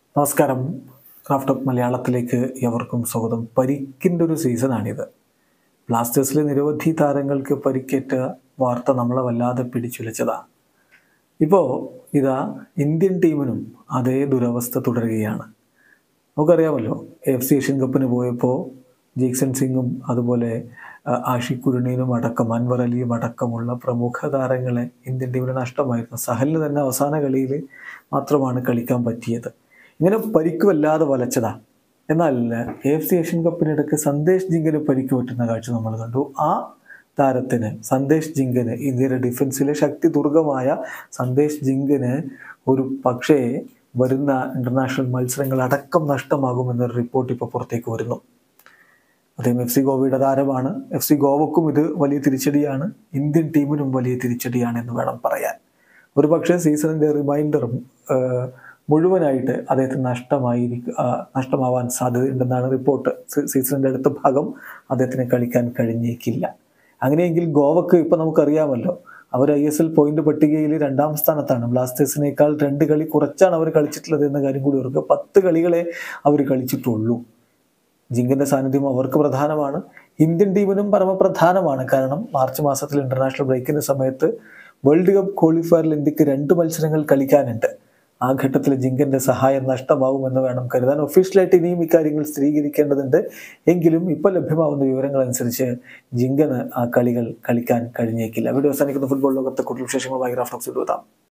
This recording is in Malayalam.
നമസ്കാരം ക്രാഫ്റ്റ് ഓഫ് മലയാളത്തിലേക്ക് എവർക്കും സ്വാഗതം പരിക്കിൻ്റെ ഒരു സീസണാണിത് ബ്ലാസ്റ്റേഴ്സിലെ നിരവധി താരങ്ങൾക്ക് പരിക്കേറ്റ വാർത്ത നമ്മളെ വല്ലാതെ പിടിച്ചുലച്ചതാണ് ഇപ്പോൾ ഇതാ ഇന്ത്യൻ ടീമിനും അതേ ദുരവസ്ഥ തുടരുകയാണ് നമുക്കറിയാമല്ലോ എഫ് സി ഏഷ്യൻ കപ്പിന് പോയപ്പോൾ ജീക്സൺ സിംഗും അതുപോലെ ആ, ആഷിഖ് കുരുണീനും അടക്കം അൻവർ അലിയും അടക്കമുള്ള പ്രമുഖ താരങ്ങളെ ഇന്ത്യൻ ടീമിന് നഷ്ടമായിരുന്നു സഹലിന് തന്നെ അവസാന കളിയിൽ മാത്രമാണ് കളിക്കാൻ പറ്റിയത് ഇങ്ങനെ പരിക്ക് വല്ലാതെ വലച്ചതാ എന്നാൽ എഫ് സി ഏഷ്യൻ കപ്പിനിടയ്ക്ക് സന്ദേശ് ജിങ്കിന് പരിക്ക് പറ്റുന്ന കാഴ്ച നമ്മൾ കണ്ടു ആ താരത്തിന് സന്ദേശ് ജിങ്കിന് ഇന്ത്യയുടെ ഡിഫൻസിലെ ശക്തി ദുർഗമായ സന്ദേശ് ജിങ്കിന് ഒരു പക്ഷേ വരുന്ന ഇന്റർനാഷണൽ മത്സരങ്ങൾ അടക്കം നഷ്ടമാകുമെന്നൊരു റിപ്പോർട്ട് ഇപ്പോൾ പുറത്തേക്ക് വരുന്നു അദ്ദേഹം എഫ് സി ഗോവയുടെ താരമാണ് എഫ് സി ഗോവക്കും ഇത് വലിയ തിരിച്ചടിയാണ് ഇന്ത്യൻ ടീമിനും വലിയ തിരിച്ചടിയാണ് എന്ന് വേണം പറയാൻ ഒരു പക്ഷേ സീസണിൻ്റെ റിമൈൻഡറും മുഴുവനായിട്ട് അദ്ദേഹത്തിന് നഷ്ടമായിരിക്കും നഷ്ടമാവാൻ സാധ്യതയുണ്ടെന്നാണ് റിപ്പോർട്ട് സീ- സീസണിൻ്റെ അടുത്ത ഭാഗം അദ്ദേഹത്തിന് കളിക്കാൻ കഴിഞ്ഞേക്കില്ല അങ്ങനെയെങ്കിൽ ഗോവക്ക് ഇപ്പം നമുക്കറിയാമല്ലോ അവർ ഐ എസ് എൽ പോയിന്റ് പട്ടികയിൽ രണ്ടാം സ്ഥാനത്താണ് ബ്ലാസ്റ്റേഴ്സിനേക്കാൾ രണ്ട് കളി കുറച്ചാണ് അവർ കളിച്ചിട്ടുള്ളത് എന്ന കാര്യം കൂടി ഓർക്കുക പത്ത് കളികളെ അവർ കളിച്ചിട്ടുള്ളൂ ജിങ്കിന്റെ സാന്നിധ്യം അവർക്ക് പ്രധാനമാണ് ഇന്ത്യൻ ടീമിനും പരമപ്രധാനമാണ് കാരണം മാർച്ച് മാസത്തിൽ ഇന്റർനാഷണൽ ബ്രേക്കിന്റെ സമയത്ത് വേൾഡ് കപ്പ് ക്വാളിഫയറിൽ ഇന്ത്യക്ക് രണ്ട് മത്സരങ്ങൾ കളിക്കാനുണ്ട് ആ ഘട്ടത്തിൽ ജിങ്കന്റെ സഹായം നഷ്ടമാവുമെന്ന് വേണം കരുതാൻ ഒഫീഷ്യലായിട്ട് ഇനിയും ഇക്കാര്യങ്ങൾ സ്ഥിരീകരിക്കേണ്ടതുണ്ട് എങ്കിലും ഇപ്പോൾ ലഭ്യമാവുന്ന വിവരങ്ങൾ അനുസരിച്ച് ജിങ്കന് ആ കളികൾ കളിക്കാൻ കഴിഞ്ഞേക്കില്ല വീഡിയോ അവസാനിക്കുന്ന ഫുട്ബോൾ ലോകത്തെ കൂടുതൽ വിശേഷങ്ങളുമായി ഗ്രാഫ്റ്റോക്സ് എഴുതാം